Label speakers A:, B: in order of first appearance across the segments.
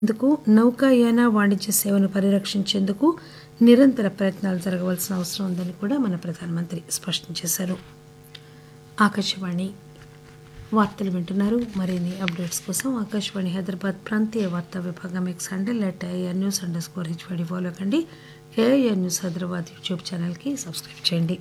A: ఇందుకు నౌకాయాన వాణిజ్య సేవను పరిరక్షించేందుకు నిరంతర ప్రయత్నాలు జరగవలసిన అవసరం ఉందని కూడా మన ప్రధానమంత్రి స్పష్టం చేశారు ఆకాశవాణి వార్తలు వింటున్నారు మరిన్ని అప్డేట్స్ కోసం ఆకాశవాణి హైదరాబాద్ ప్రాంతీయ వార్తా విభాగం X handle at AIR news under score HYD follow కండి ఏఐఆర్ న్యూస్ హైదరాబాద్ యూట్యూబ్ ఛానల్కి సబ్స్క్రైబ్ చేయండి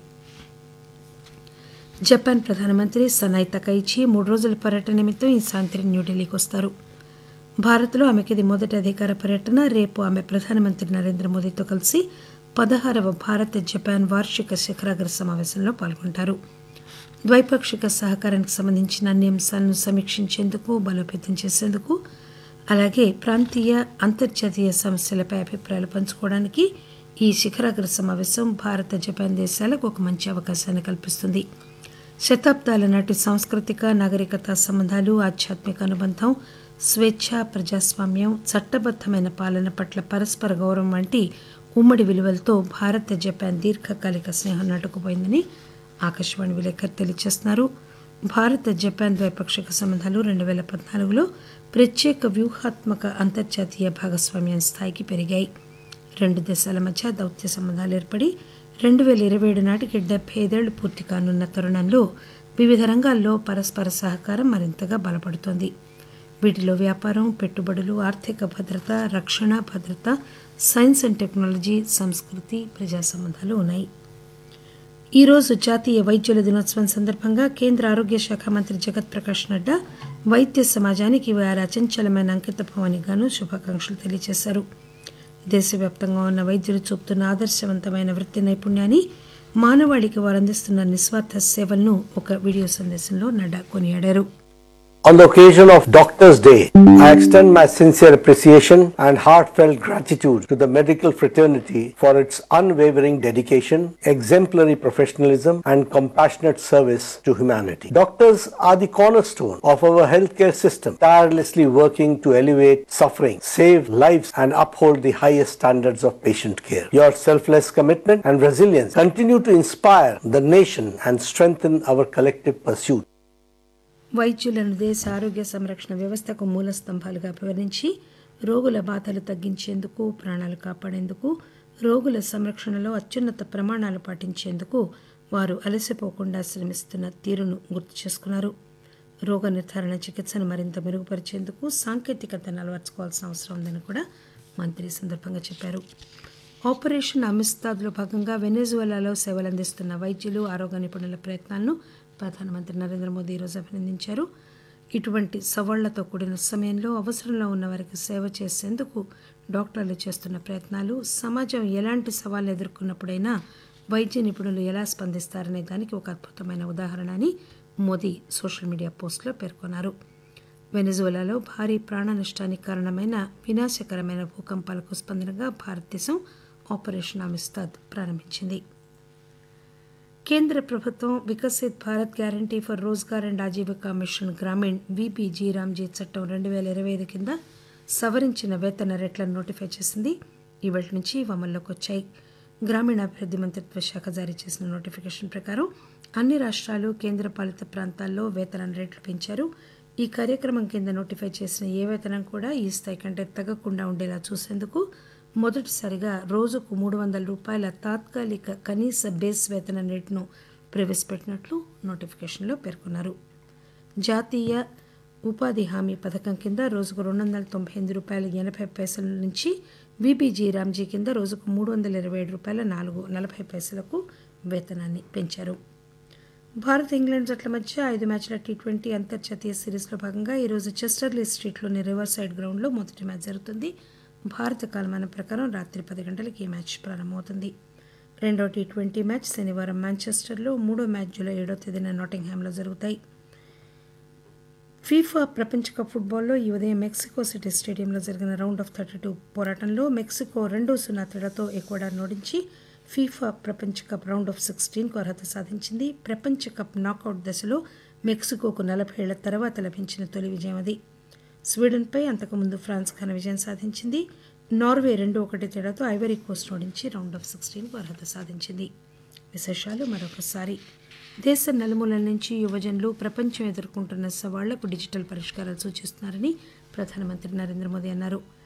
A: జపాన్ ప్రధానమంత్రి సనాయ్ తకైచి మూడు రోజుల పర్యటన నిమిత్తం ఈ సాయంత్రం న్యూఢిల్లీకి వస్తారు భారత్లో ఆమెకి ఇది మొదటి అధికార పర్యటన రేపు ఆమె ప్రధానమంత్రి నరేంద్ర మోదీతో కలిసి పదహారవ భారత్ జపాన్ వార్షిక శిఖరాగ్ర సమావేశంలో పాల్గొంటారు ద్వైపాక్షిక సహకారానికి సంబంధించిన అన్ని అంశాలను సమీక్షించేందుకు బలోపేతం చేసేందుకు అలాగే ప్రాంతీయ అంతర్జాతీయ సమస్యలపై అభిప్రాయాలు పంచుకోవడానికి ఈ శిఖరాగ్ర సమావేశం భారత జపాన్ దేశాలకు ఒక మంచి అవకాశాన్ని కల్పిస్తుంది శతాబ్దాల నాటి సాంస్కృతిక నాగరికత సంబంధాలు ఆధ్యాత్మిక అనుబంధం స్వేచ్ఛ ప్రజాస్వామ్యం చట్టబద్దమైన పాలన పట్ల పరస్పర గౌరవం వంటి ఉమ్మడి విలువలతో భారత్ జపాన్ దీర్ఘకాలిక స్నేహం నాటుకుపోయిందని ఆకాశవాణి విలేకరు తెలియజేస్తున్నారు భారత్ జపాన్ ద్వైపాక్షిక సంబంధాలు రెండు వేల పద్నాలుగులో ప్రత్యేక వ్యూహాత్మక అంతర్జాతీయ భాగస్వామ్యం స్థాయికి పెరిగాయి రెండు దేశాల మధ్య దౌత్య సంబంధాలు ఏర్పడి రెండు వేల ఇరవై ఏడు నాటికి డెబ్బై ఐదేళ్లు పూర్తి కానున్న తరుణంలో వివిధ రంగాల్లో పరస్పర సహకారం మరింతగా బలపడుతోంది వీటిలో వ్యాపారం పెట్టుబడులు ఆర్థిక భద్రత రక్షణ భద్రత సైన్స్ అండ్ టెక్నాలజీ సంస్కృతి ప్రజా సంబంధాలు ఉన్నాయి ఈరోజు జాతీయ వైద్యుల దినోత్సవం సందర్భంగా కేంద్ర ఆరోగ్య శాఖ మంత్రి జగత్ ప్రకాష్ నడ్డా వైద్య సమాజానికి వారి అచంచలమైన అంకితభావానికి గాను శుభాకాంక్షలు తెలియజేశారు దేశవ్యాప్తంగా ఉన్న వైద్యులు చూపుతున్న ఆదర్శవంతమైన వృత్తి నైపుణ్యాన్ని మానవాళికి వారు అందిస్తున్న నిస్వార్థ సేవలను ఒక వీడియో సందేశంలో నడ్డా కొనియాడారు
B: On the occasion of Doctors' Day, I extend my sincere appreciation and heartfelt gratitude to the medical fraternity for its unwavering dedication, exemplary professionalism, and compassionate service to humanity. Doctors are the cornerstone of our healthcare system, tirelessly working to elevate suffering, save lives, and uphold the highest standards of patient care. Your selfless commitment and resilience continue to inspire the nation and strengthen our collective pursuit.
A: వైద్యులను దేశ ఆరోగ్య సంరక్షణ వ్యవస్థకు మూల స్తంభాలుగా అభివర్ణించి రోగుల బాధలు తగ్గించేందుకు ప్రాణాలు కాపాడేందుకు రోగుల సంరక్షణలో అత్యున్నత ప్రమాణాలు పాటించేందుకు వారు అలసిపోకుండా శ్రమిస్తున్న తీరును గుర్తు చేసుకున్నారు రోగ నిర్ధారణ చికిత్సను మరింత మెరుగుపరిచేందుకు సాంకేతికతను అలవర్చుకోవాల్సిన అవసరం ఉందని కూడా మంత్రి ఈ సందర్భంగా చెప్పారు ఆపరేషన్ అమిస్తాద్లో భాగంగా వెనెజువలాలో సేవలందిస్తున్న వైద్యులు ఆరోగ్య నిపుణుల ప్రయత్నాలను ప్రధానమంత్రి నరేంద్ర మోదీ ఈరోజు అభినందించారు ఇటువంటి సవాళ్లతో కూడిన సమయంలో అవసరంలో ఉన్న వారికి సేవ చేసేందుకు డాక్టర్లు చేస్తున్న ప్రయత్నాలు సమాజం ఎలాంటి సవాళ్లు ఎదుర్కొన్నప్పుడైనా వైద్య నిపుణులు ఎలా స్పందిస్తారనే దానికి ఒక అద్భుతమైన ఉదాహరణ అని మోదీ సోషల్ మీడియా పోస్టులో పేర్కొన్నారు వెనజువలాలో భారీ ప్రాణ నష్టానికి కారణమైన వినాశకరమైన భూకంపాలకు స్పందనగా భారతదేశం ఆపరేషన్ అమిస్తాద్ ప్రారంభించింది కేంద్ర ప్రభుత్వం Viksit Bharat guarantee for Rozgar and Ajeevika mission Gramin VBG RAM G చట్టం రెండు వేల ఇరవై ఐదు కింద సవరించిన వేతన రేట్లను నోటిఫై చేసింది ఇవాటి నుంచి ఇవి అమల్లోకి వచ్చాయి గ్రామీణాభివృద్ధి మంత్రిత్వ శాఖ జారీ చేసిన నోటిఫికేషన్ ప్రకారం అన్ని రాష్ట్రాలు కేంద్రపాలిత ప్రాంతాల్లో వేతన రేట్లు పెంచారు ఈ కార్యక్రమం కింద నోటిఫై చేసిన ఏ వేతనం కూడా ఈ స్థాయి కంటే తగ్గకుండా ఉండేలా చూసేందుకు మొదటిసారిగా రోజుకు మూడు వందల రూపాయల తాత్కాలిక కనీస బేస్ వేతన రేటును ప్రవేశపెట్టినట్లు నోటిఫికేషన్లో పేర్కొన్నారు జాతీయ ఉపాధి హామీ పథకం కింద రోజుకు రెండు వందల తొంభై ఎనిమిది రూపాయల ఎనభై పైసల నుంచి విబీజీ రామ్జీ కింద రోజుకు మూడు వందల ఇరవై ఏడు రూపాయల నాలుగు నలభై పైసలకు వేతనాన్ని పెంచారు భారత్ ఇంగ్లాండ్ జట్ల మధ్య ఐదు మ్యాచ్ల టీ ట్వంటీ అంతర్జాతీయ సిరీస్లో భాగంగా ఈరోజు చెస్టర్లీ స్ట్రీట్లోని రివర్ సైడ్ గ్రౌండ్లో మొదటి మ్యాచ్ జరుగుతుంది భారత కాలమానం ప్రకారం రాత్రి పది గంటలకు ఈ మ్యాచ్ ప్రారంభమవుతుంది రెండో టీ ట్వంటీ మ్యాచ్ శనివారం మాంచెస్టర్లో మూడో మ్యాచ్ జూలై ఏడో తేదీన నాటింగ్హామ్లో జరుగుతాయి ఫీఫా ప్రపంచ కప్ ఫుట్బాల్లో ఈ ఉదయం మెక్సికో సిటీ స్టేడియంలో జరిగిన రౌండ్ ఆఫ్ థర్టీ టూ పోరాటంలో మెక్సికో రెండు సున్నా తేడాతో ఎక్వడార్ ఓడించి ఫీఫా ప్రపంచ కప్ రౌండ్ ఆఫ్ సిక్స్టీన్కు అర్హత సాధించింది ప్రపంచ కప్ నాకౌట్ దశలో మెక్సికోకు నలభై ఏళ్ల తర్వాత లభించిన తొలి విజయం అది స్వీడన్పై అంతకుముందు ఫ్రాన్స్ ఘన విజయం సాధించింది నార్వే రెండు ఒకటి తేడాతో ఐవరీ కోస్ట్ ఓడించి రౌండ్ ఆఫ్ సిక్స్టీన్కు అర్హత సాధించింది విశేషాలు మరొకసారి దేశ నలుమూలల నుంచి యువజనులు ప్రపంచం ఎదుర్కొంటున్న సవాళ్లకు డిజిటల్ పరిష్కారాలు సూచిస్తున్నారని ప్రధానమంత్రి నరేంద్ర మోదీ అన్నారు